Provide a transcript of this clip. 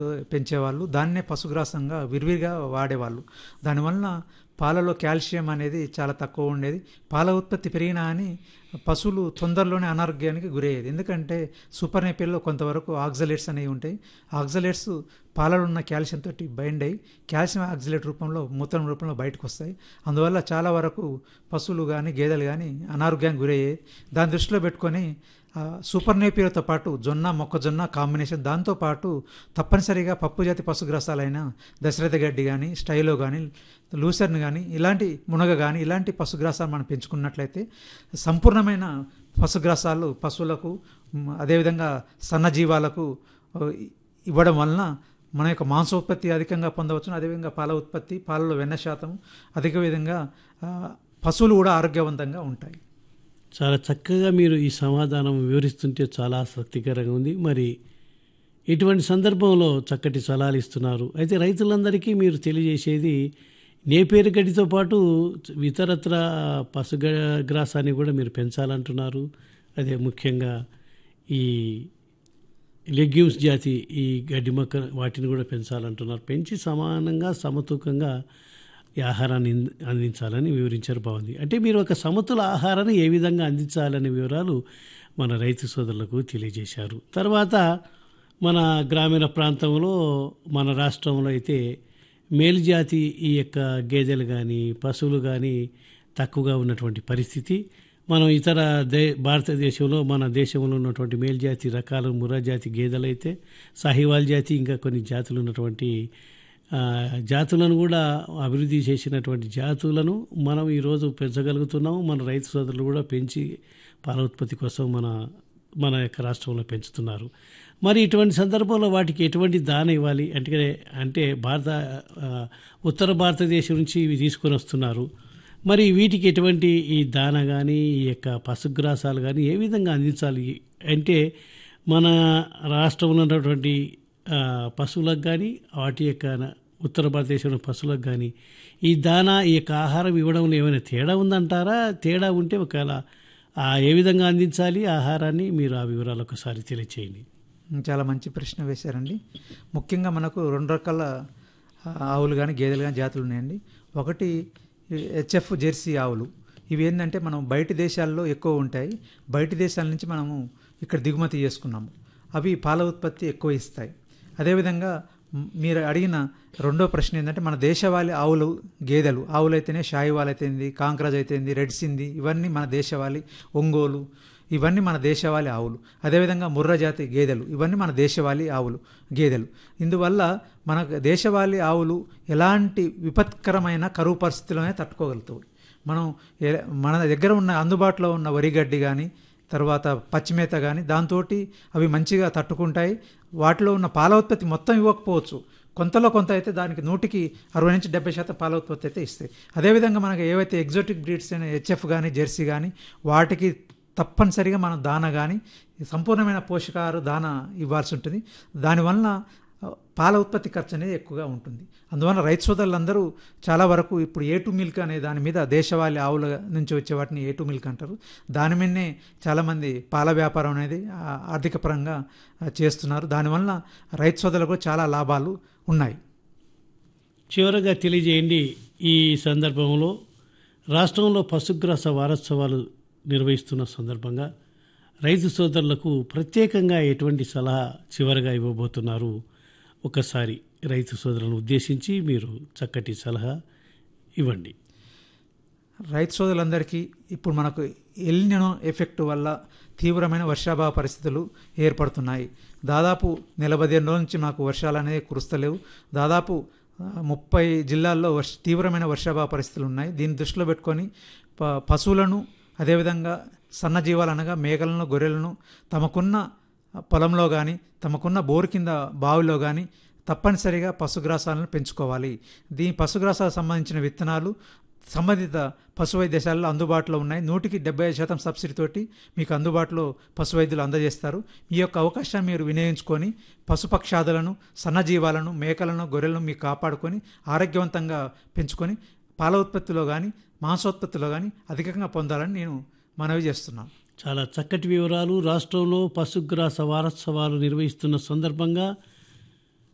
పెంచేవాళ్ళు దాన్నే పశుగ్రాసంగా విరివిగా వాడేవాళ్ళు దానివలన పాలలో కాల్షియం అనేది చాలా తక్కువ ఉండేది పాల ఉత్పత్తి పెరిగినా అని పశువులు తొందరలోనే అనారోగ్యానికి గురయ్యేది ఎందుకంటే సూపర్ నేపిల్లో కొంతవరకు ఆక్సలేట్స్ అనేవి ఉంటాయి ఆక్సలేట్స్ పాలలో ఉన్న కాల్షియం తోటి బైండ్ అయ్యి కాల్షియం ఆక్సలేట్ రూపంలో మూత్రం రూపంలో బయటకు వస్తాయి అందువల్ల చాలా వరకు పశువులు కానీ గేదెలు కానీ అనారోగ్యానికి గురయ్యాయి దాన్ని దృష్టిలో పెట్టుకొని ఆ, సూపర్ నేపియర్తో పాటు జొన్న మొక్కజొన్న కాంబినేషన్ దాంతోపాటు తప్పనిసరిగా పప్పు జాతి పశుగ్రాసాలైన దశరథ గడ్డి కానీ స్టైలో కానీ లూసర్న్ కానీ ఇలాంటి మునగ కానీ ఇలాంటి పశుగ్రాసాలు మనం పెంచుకున్నట్లయితే సంపూర్ణమైన పశుగ్రాసాలు పశువులకు మ్, అదేవిధంగా సన్నజీవాలకు ఆ, ఇవ్వడం వలన మన యొక్క మాంసోత్పత్తి అధికంగా పొందవచ్చు అదేవిధంగా పాల ఉత్పత్తి పాలలో వెన్న శాతం అధిక విధంగా ఆ, పశువులు కూడా ఆరోగ్యవంతంగా ఉంటాయి చాలా చక్కగా మీరు ఈ సమాధానం వివరిస్తుంటే చాలా ఆసక్తికరంగా ఉంది మరి ఇటువంటి సందర్భంలో చక్కటి సలహాలు ఇస్తున్నారు అయితే రైతులందరికీ మీరు తెలియజేసేది నేపేరు గడ్డితో పాటు ఇతరత్ర పశుగ్రాసాన్ని కూడా మీరు పెంచాలంటున్నారు అదే ముఖ్యంగా ఈ లెగ్యూమ్స్ జాతి ఈ గడ్డి మొక్క వాటిని కూడా పెంచాలంటున్నారు పెంచి సమానంగా సమతూకంగా ఈ ఆహారాన్ని అంది- అందించాలని వివరించారు బాగుంది అంటే మీరు ఒక సమతుల ఆహారాన్ని ఏ విధంగా అందించాలనే వివరాలు మన రైతు సోదరులకు తెలియజేశారు తర్వాత మన గ్రామీణ ప్రాంతంలో మన రాష్ట్రంలో అయితే మేలుజాతి ఈ యొక్క గేదెలు కానీ పశువులు కానీ తక్కువగా ఉన్నటువంటి పరిస్థితి మనం ఇతర దే భారతదేశంలో మన దేశంలో ఉన్నటువంటి మేలుజాతి రకాలు ముర్రా జాతి గేదెలు అయితే సాహివాల్ జాతి ఇంకా కొన్ని జాతులు ఉన్నటువంటి ఆ, జాతులను కూడా అభివృద్ధి చేసినటువంటి జాతులను మనం ఈరోజు పెంచగలుగుతున్నాము మన రైతు సోదరులు కూడా పెంచి పాల ఉత్పత్తి కోసం మన మన యొక్క రాష్ట్రంలో పెంచుతున్నారు మరి ఇటువంటి సందర్భంలో వాటికి ఎటువంటి దాన ఇవ్వాలి అంటే అంటే భారత ఆ, ఉత్తర భారతదేశం నుంచి ఇవి తీసుకొని వస్తున్నారు మరి వీటికి ఎటువంటి ఈ దాన కానీ ఈ యొక్క పశుగ్రాసాలు కానీ ఏ విధంగా అందించాలి అంటే మన రాష్ట్రంలో ఉన్నటువంటి ఆ, పశువులకు కానీ వాటి యొక్క న- ఉత్తర భారతదేశంలో పశువులకు కానీ ఈ దానా ఈ యొక్క ఆహారం ఇవ్వడంలో ఏమైనా తేడా ఉందంటారా తేడా ఉంటే ఒకవేళ ఆ ఏ విధంగా అందించాలి ఆహారాన్ని మీరు ఆ వివరాలు ఒకసారి తెలియచేయండి చాలా మంచి ప్రశ్న వేశారండి ముఖ్యంగా మనకు రెండు రకాల ఆ, ఆవులు కానీ గేదెలు కానీ జాతులు ఉన్నాయండి ఒకటి హెచ్ఎఫ్ జెర్సీ ఆవులు ఇవి ఏంటంటే మనం బయటి దేశాల్లో ఎక్కువ ఉంటాయి బయటి దేశాల నుంచి మనము ఇక్కడ దిగుమతి చేసుకున్నాము అవి పాల ఉత్పత్తి ఎక్కువ ఇస్తాయి అదేవిధంగా మ్, మీరు అడిగిన రెండో ప్రశ్న ఏంటంటే మన దేశవాళీ ఆవులు గేదెలు ఆవులు అయితేనే షాయివాల్ అయితేంది కాంక్రాజ్ అయితేంది రెడ్ సింది ఇవన్నీ మన దేశవాళీ ఒంగోలు ఇవన్నీ మన దేశవాళీ ఆవులు అదేవిధంగా ముర్ర జాతి గేదెలు ఇవన్నీ మన దేశవాళీ ఆవులు గేదెలు ఇందువల్ల మన దేశవాళీ ఆవులు ఎలాంటి విపత్కరమైన కరువు పరిస్థితుల్లోనే తట్టుకోగలుగుతాయి మనం ఏ- మన దగ్గర ఉన్న అందుబాటులో ఉన్న వరిగడ్డి కానీ తర్వాత పచ్చిమేత కానీ దాంతో అవి మంచిగా తట్టుకుంటాయి వాటిలో ఉన్న పాల ఉత్పత్తి మొత్తం ఇవ్వకపోవచ్చు కొంతలో కొంత అయితే దానికి నూటికి అరవై నుంచి డెబ్బై శాతం పాల ఉత్పత్తి అయితే ఇస్తాయి అదేవిధంగా మనకి ఏవైతే ఎగ్జోటిక్ బ్రీడ్స్ అయిన హెచ్ఎఫ్ కానీ జెర్సీ కానీ వాటికి తప్పనిసరిగా మనం దాన కానీ సంపూర్ణమైన పోషకాహార దాన ఇవ్వాల్సి ఉంటుంది దానివలన ఆ, పాల ఉత్పత్తి ఖర్చు అనేది ఎక్కువగా ఉంటుంది అందువల్ల రైతు సోదరులందరూ చాలా వరకు ఇప్పుడు ఏ టు మిల్క్ అనే దాని మీద దేశవాళీ ఆవుల నుంచి వచ్చే వాటిని ఏ టు మిల్క్ అంటారు దాని మీదనే చాలామంది పాల వ్యాపారం అనేది ఆ, ఆర్థిక పరంగా ఆ, చేస్తున్నారు దానివల్ల రైతు సోదరులకు చాలా లాభాలు ఉన్నాయి చివరగా తెలియజేయండి ఈ సందర్భంలో రాష్ట్రంలో పశుగ్రాస వారోత్సవాలు నిర్వహిస్తున్న సందర్భంగా రైతు సోదరులకు ప్రత్యేకంగా ఎటువంటి సలహా చివరగా ఇవ్వబోతున్నారు ఒకసారి రైతు సోదరులను ఉద్దేశించి మీరు చక్కటి సలహా ఇవ్వండి రైతు సోదరులందరికీ ఇప్పుడు మనకు ఎల్నినో ఎఫెక్ట్ వల్ల తీవ్రమైన వర్షాభావ పరిస్థితులు ఏర్పడుతున్నాయి దాదాపు నెల పదిహేను రోజుల నుంచి మాకు వర్షాలు అనేవి కురుస్తలేవు దాదాపు ఆ, ముప్పై జిల్లాల్లో వర్ష తీవ్రమైన వర్షాభావ పరిస్థితులు ఉన్నాయి దీన్ని దృష్టిలో పెట్టుకొని ప పశువులను అదేవిధంగా సన్నజీవాలు అనగా మేకలను గొర్రెలను తమకున్న పొలంలో కానీ తమకున్న బోరు కింద బావిలో కానీ తప్పనిసరిగా పశుగ్రాసాలను పెంచుకోవాలి దీని పశుగ్రాసాలకు సంబంధించిన విత్తనాలు సంబంధిత పశు వైద్యశాలలో అందుబాటులో ఉన్నాయి నూటికి డెబ్బై ఐదు శాతం సబ్సిడీతోటి మీకు అందుబాటులో పశు వైద్యులు అందజేస్తారు ఈ యొక్క అవకాశాన్ని మీరు వినియోగించుకొని పశుపక్షాదులను సన్నజీవాలను మేకలను గొర్రెలను మీకు కాపాడుకొని ఆరోగ్యవంతంగా పెంచుకొని పాల ఉత్పత్తిలో కానీ మాంసోత్పత్తిలో కానీ అధికంగా పొందాలని నేను మనవి చేస్తున్నాను చాలా చక్కటి వివరాలు రాష్ట్రంలో పశుగ్రాస వారోత్సవాలు నిర్వహిస్తున్న సందర్భంగా